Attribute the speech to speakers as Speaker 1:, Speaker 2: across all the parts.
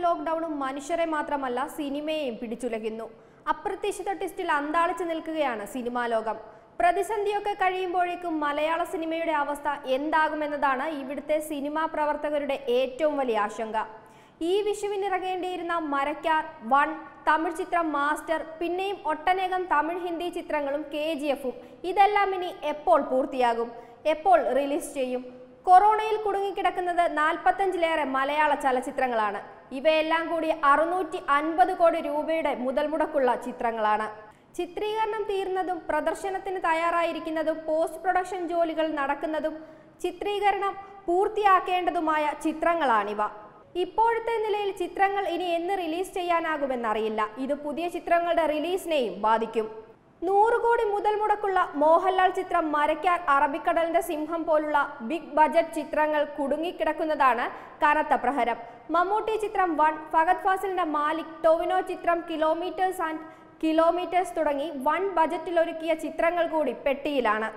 Speaker 1: ലോക്ക്ഡൌണും മനുഷ്യരെ മാത്രമല്ല സിനിമയെയും പിടിച്ചുലകുന്നു അപ്രതീക്ഷിത ടെസ്റ്റിൽ അന്താളിച്ചു നിൽക്കുകയാണ് സിനിമാ ലോകം പ്രതിസന്ധിയൊക്കെ കഴിയുമ്പോഴേക്കും മലയാള സിനിമയുടെ അവസ്ഥ എന്താകുമെന്നതാണ് ഇവിടുത്തെ സിനിമാ പ്രവർത്തകരുടെ ഏറ്റവും വലിയ ആശങ്ക ഈ വിഷുവിനിറങ്ങേണ്ടിയിരുന്ന മരക്കാർ വൺ തമിഴ് ചിത്രം മാസ്റ്റർ പിന്നെയും ഒട്ടനേകം തമിഴ് ഹിന്ദി ചിത്രങ്ങളും കെ ജി എഫും ഇതെല്ലാം ഇനി എപ്പോൾ പൂർത്തിയാകും എപ്പോൾ റിലീസ് ചെയ്യും കൊറോണയിൽ കുടുങ്ങിക്കിടക്കുന്നത് നാൽപ്പത്തഞ്ചിലേറെ മലയാള ചലച്ചിത്രങ്ങളാണ് ഇവയെല്ലാം കൂടി അറുന്നൂറ്റി അൻപത് കോടി രൂപയുടെ മുതൽ മുടക്കുള്ള ചിത്രങ്ങളാണ് ചിത്രീകരണം തീർന്നതും പ്രദർശനത്തിന് തയ്യാറായിരിക്കുന്നതും പോസ്റ്റ് പ്രൊഡക്ഷൻ ജോലികൾ നടക്കുന്നതും ചിത്രീകരണം പൂർത്തിയാക്കേണ്ടതുമായ ചിത്രങ്ങളാണിവ ഇപ്പോഴത്തെ നിലയിൽ ചിത്രങ്ങൾ ഇനി എന്ന് റിലീസ് ചെയ്യാനാകുമെന്നറിയില്ല ഇത് പുതിയ ചിത്രങ്ങളുടെ റിലീസിനെയും ബാധിക്കും നൂറ് കോടി മുതൽ മുടക്കുള്ള മോഹൻലാൽ ചിത്രം മരയ്ക്കാർ അറബിക്കടലിന്റെ സിംഹം പോലുള്ള ബിഗ് ബജറ്റ് ചിത്രങ്ങൾ കുടുങ്ങിക്കിടക്കുന്നതാണ് കനത്ത പ്രഹരം മമ്മൂട്ടി ചിത്രം വൺ ഫഹദ് ഫാസിലിന്റെ മാലിക് ടൊവിനോ ചിത്രം കിലോമീറ്റേഴ്സ് ആൻഡ് കിലോമീറ്റേഴ്സ് തുടങ്ങി വൺ ബജറ്റിലൊരുക്കിയ ചിത്രങ്ങൾ കൂടി പെട്ടിയിലാണ്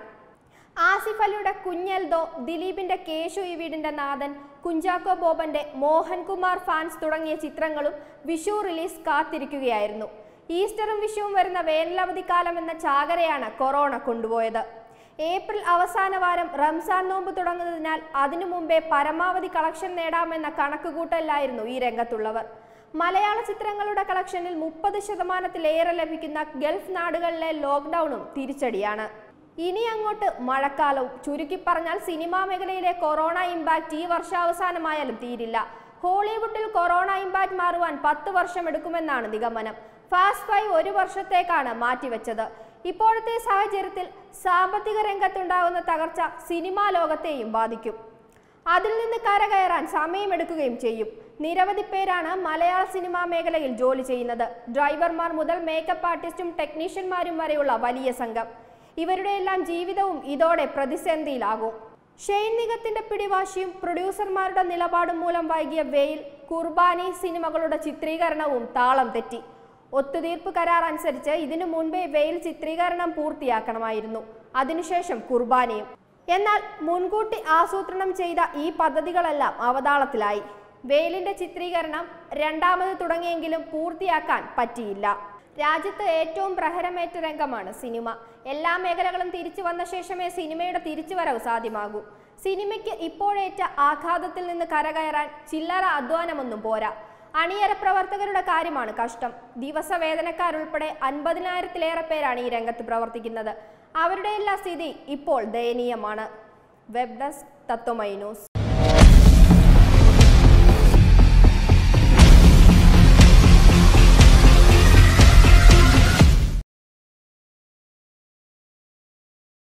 Speaker 1: ആസിഫ് അലിയുടെ കുഞ്ഞൽദോ ദിലീപിന്റെ കേശു ഈ വീടിന്റെ നാഥൻ കുഞ്ചാക്കോ ബോബന്റെ മോഹൻകുമാർ ഫാൻസ് തുടങ്ങിയ ചിത്രങ്ങളും വിഷു റിലീസ് കാത്തിരിക്കുകയായിരുന്നു ഈസ്റ്ററും വിഷുവും വരുന്ന വേനലവധിക്കാലം എന്ന ചാകരയാണ് കൊറോണ കൊണ്ടുപോയത് ഏപ്രിൽ അവസാന വാരം റംസാൻ നോമ്പ് തുടങ്ങുന്നതിനാൽ അതിനു മുമ്പേ പരമാവധി കളക്ഷൻ നേടാമെന്ന കണക്കുകൂട്ടലായിരുന്നു ഈ രംഗത്തുള്ളവർ മലയാള ചിത്രങ്ങളുടെ കളക്ഷനിൽ മുപ്പത് ശതമാനത്തിലേറെ ലഭിക്കുന്ന ഗൾഫ് നാടുകളിലെ ലോക്ക്ഡൌണും തിരിച്ചടിയാണ് ഇനി അങ്ങോട്ട് മഴക്കാലവും ചുരുക്കി പറഞ്ഞാൽ സിനിമാ മേഖലയിലെ കൊറോണ ഇമ്പാക്റ്റ് ഈ വർഷാവസാനമായാലും തീരില്ല ഹോളിവുഡിൽ കൊറോണ ഇമ്പാക്റ്റ് മാറുവാൻ പത്ത് വർഷം എടുക്കുമെന്നാണ് നിഗമനം ഫാസ്റ്റ് ഫൈവ് ഒരു വർഷത്തേക്കാണ് മാറ്റിവെച്ചത് ഇപ്പോഴത്തെ സാഹചര്യത്തിൽ സാമ്പത്തിക രംഗത്തുണ്ടാകുന്ന തകർച്ച സിനിമാ ലോകത്തെയും ബാധിക്കും അതിൽ നിന്ന് കരകയറാൻ സമയമെടുക്കുകയും ചെയ്യും നിരവധി പേരാണ് മലയാള സിനിമാ മേഖലയിൽ ജോലി ചെയ്യുന്നത് ഡ്രൈവർമാർ മുതൽ മേക്കപ്പ് ആർട്ടിസ്റ്റും ടെക്നീഷ്യന്മാരും വരെയുള്ള വലിയ സംഘം ഇവരുടെ എല്ലാം ജീവിതവും ഇതോടെ പ്രതിസന്ധിയിലാകും ഷെയ്ൻ നിഗത്തിന്റെ പിടിവാശിയും പ്രൊഡ്യൂസർമാരുടെ നിലപാടും മൂലം വൈകിയ വെയിൽ കുർബാനി സിനിമകളുടെ ചിത്രീകരണവും താളം തെറ്റി ഒത്തുതീർപ്പ് കരാർ അനുസരിച്ച് ഇതിനു മുൻപേ വെയിൽ ചിത്രീകരണം പൂർത്തിയാക്കണമായിരുന്നു അതിനുശേഷം കുർബാനയും എന്നാൽ മുൻകൂട്ടി ആസൂത്രണം ചെയ്ത ഈ പദ്ധതികളെല്ലാം അവതാളത്തിലായി വെയിലിന്റെ ചിത്രീകരണം രണ്ടാമത് തുടങ്ങിയെങ്കിലും പൂർത്തിയാക്കാൻ പറ്റിയില്ല രാജ്യത്ത് ഏറ്റവും പ്രഹരമേറ്റ രംഗമാണ് സിനിമ എല്ലാ മേഖലകളും തിരിച്ചു വന്ന ശേഷമേ സിനിമയുടെ തിരിച്ചുവരവ് സാധ്യമാകൂ സിനിമയ്ക്ക് ഇപ്പോഴേറ്റ ആഘാതത്തിൽ നിന്ന് കരകയറാൻ ചില്ലറ അധ്വാനമൊന്നും പോരാ അണിയറ പ്രവർത്തകരുടെ കാര്യമാണ് കഷ്ടം ദിവസവേതനക്കാരുൾപ്പെടെ അൻപതിനായിരത്തിലേറെ പേരാണ് ഈ രംഗത്ത് പ്രവർത്തിക്കുന്നത് അവരുടെ എല്ലാ സ്ഥിതി ഇപ്പോൾ ദയനീയമാണ് വെബ് ഡെസ്ക് തത്വമൈ ന്യൂസ്